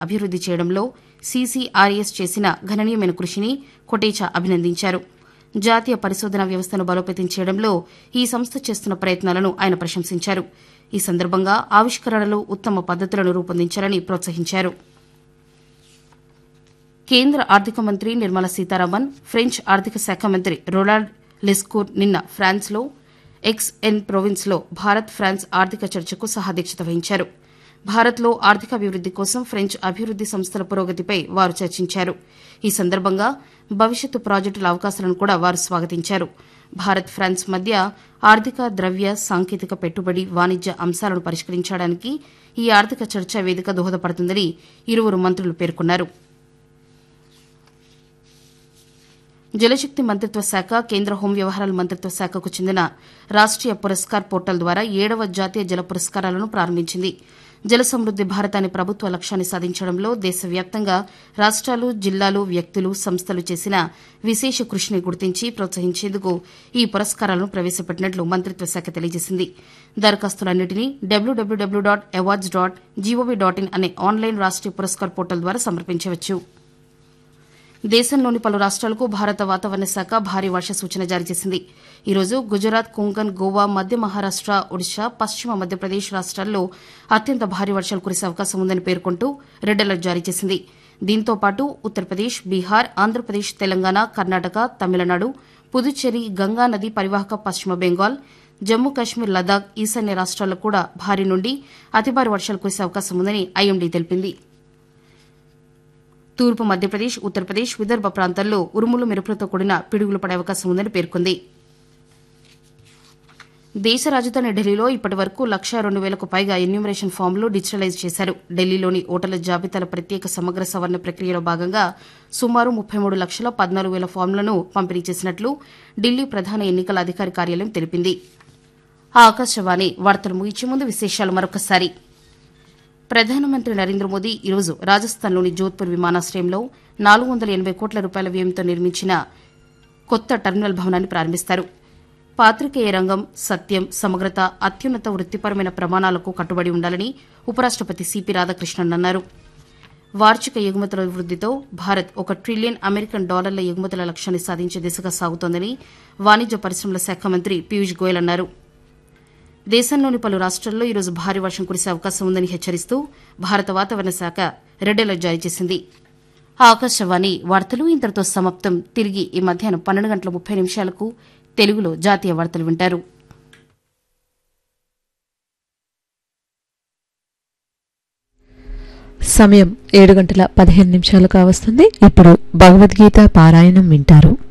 అభివృద్ది చేయడంలో సీసీఆర్ఎస్ చేసిన గణనీయమైన కృషిని కొటేచా అభినందించారు జాతీయ పరిశోధన వ్యవస్థను బలోపేతం చేయడంలో ఈ సంస్థ చేస్తున్న ప్రయత్నాలను ఆయన ప్రశంసించారు ఈ సందర్భంగా ఆవిష్కరణలు ఉత్తమ పద్దతులను రూపొందించాలని ప్రోత్సహించారు కేంద్ర ఆర్థిక మంత్రి నిర్మలా సీతారామన్ ఫ్రెంచ్ ఆర్థిక శాఖ మంత్రి రొనాల్డ్ లెస్కూర్ నిన్న ఫ్రాన్స్లో ఎక్స్ ఎన్ ప్రొవిన్స్లో భారత్ ఫ్రాన్స్ ఆర్థిక చర్చకు సహాధ్యక్షత వహించారు భారత్లో ఆర్థికాభివృద్ది కోసం ఫ్రెంచ్ అభివృద్ది సంస్థల పురోగతిపై వారు చర్చించారు ఈ సందర్భంగా భవిష్యత్తు ప్రాజెక్టుల అవకాశాలను కూడా వారు స్వాగతించారు భారత్ ఫ్రాన్స్ మధ్య ఆర్థిక ద్రవ్య సాంకేతిక పెట్టుబడి వాణిజ్య అంశాలను పరిష్కరించడానికి ఈ ఆర్థిక చర్చా వేదిక దోహదపడుతుందని ఇరువురు మంత్రులు పేర్కొన్నారు జలశక్తి మంత్రిత్వ శాఖ కేంద్ర హోం వ్యవహారాల మంత్రిత్వ శాఖకు చెందిన రాష్ట్రీయ పురస్కార్ పోర్టల్ ద్వారా ఏడవ జాతీయ జల పురస్కారాలను ప్రారంభించింది జల సమృద్ది భారత్ అనే ప్రభుత్వ లక్ష్యాన్ని సాధించడంలో దేశవ్యాప్తంగా రాష్ట్రాలు జిల్లాలు వ్యక్తులు సంస్థలు చేసిన విశేష కృషిని గుర్తించి ప్రోత్సహించేందుకు ఈ పురస్కారాలను ప్రవేశపెట్టినట్లు మంత్రిత్వ శాఖ తెలియజేసింది దరఖాస్తులన్నింటినీ డబ్ల్యూడబ్ల్యూడబ్ల్యూ dot awards dot gov dot in అనే ఆన్లైన్ రాష్ట్రీయ పురస్కార్ పోర్టల్ ద్వారా సమర్పించవచ్చు దేశంలోని పలు రాష్ట్రాలకు భారత వాతావరణ శాఖ భారీ వర్ష సూచన జారీ చేసింది ఈ రోజు గుజరాత్ కొంకన్ గోవా మధ్య మహారాష్ట ఒడిశా పశ్చిమ మధ్యప్రదేశ్ రాష్ట్రాల్లో అత్యంత భారీ వర్షాలు కురిసే అవకాశం ఉందని పేర్కొంటూ రెడ్ అలర్ట్ జారీ చేసింది దీంతో పాటు ఉత్తరప్రదేశ్ బీహార్ ఆంధ్రప్రదేశ్ తెలంగాణ కర్ణాటక తమిళనాడు పుదుచ్చేరి గంగా నది పరివాహక పశ్చిమ బెంగాల్ జమ్మూ కాశ్మీర్ లదాఖ్ ఈశాన్య రాష్ట్రాల్లో కూడా భారీ నుండి అతి భారీ వర్షాలు కురిసే అవకాశం ఉందని ఐఎండీ తెలిపింది తూర్పు మధ్యప్రదేశ్ ఉత్తరప్రదేశ్ విదర్భ ప్రాంతాల్లో ఉరుములు మెరుపులతో కూడిన పిడుగులు పడే అవకాశం ఉందని పేర్కొంది దేశ రాజధాని ఢిల్లీలో ఇప్పటి వరకు లక్ష రెండు వేలకు పైగా ఎన్యూమరేషన్ ఫామ్లు డిజిటలైజ్ చేశారు ఢిల్లీలోని ఓటర్ల జాబితాల ప్రత్యేక సమగ్ర సవరణ ప్రక్రియలో భాగంగా సుమారు ముప్పై మూడు లక్షల పద్నాలుగు వేల ఫామ్లను పంపిణీ చేసినట్లు ఢిల్లీ ప్రధాన ఎన్నికల అధికారి కార్యాలయం తెలిపింది ఆ ఆకాశవాణి వార్తలు ముగించే ముందు విశేషాలు మరొకసారి ప్రధానమంత్రి నరేంద్ర మోదీ ఈరోజు రాజస్థాన్లోని జోధ్పూర్ విమానాశ్రయంలో నాలుగు వందల ఎనబై కోట్ల రూపాయల వ్యయంతో నిర్మించిన కొత్త టెర్మినల్ భవనాన్ని ప్రారంభిస్తారు పాత్రికేయ రంగం సత్యం సమగ్రత అత్యున్నత వృత్తిపరమైన ప్రమాణాలకు కట్టుబడి ఉండాలని ఉపరాష్టపతి సిపి రాధాకృష్ణన్ అన్నారు వార్షిక ఎగుమతుల వృద్దితో భారత్ ఒక ట్రిలియన్ అమెరికన్ డాలర్ల ఎగుమతుల లక్ష్యాన్ని సాధించే దిశగా సాగుతోందని వాణిజ్య పరిశ్రమల శాఖ మంత్రి పీయూష్ గోయల్ అన్నారు దేశంలోని పలు రాష్ట్రాల్లో ఈరోజు భారీ వర్షం కురిసే అవకాశం ఉందని హెచ్చరిస్తూ భారత వాతావరణ శాఖ రెడ్ అలర్ట్ జారీ చేసింది ఆకాశవాణి వార్తలు ఇంతటితో సమాప్తం తిరిగి ఈ మధ్యాహ్నం పన్నెండు గంటల ముప్పై నిమిషాలకు తెలుగులో జాతీయ వార్తలు వింటారు సమయం ఏడు గంటల పదిహేను నిమిషాలు కావస్తుంది ఇప్పుడు భగవద్గీత పారాయణం వింటారు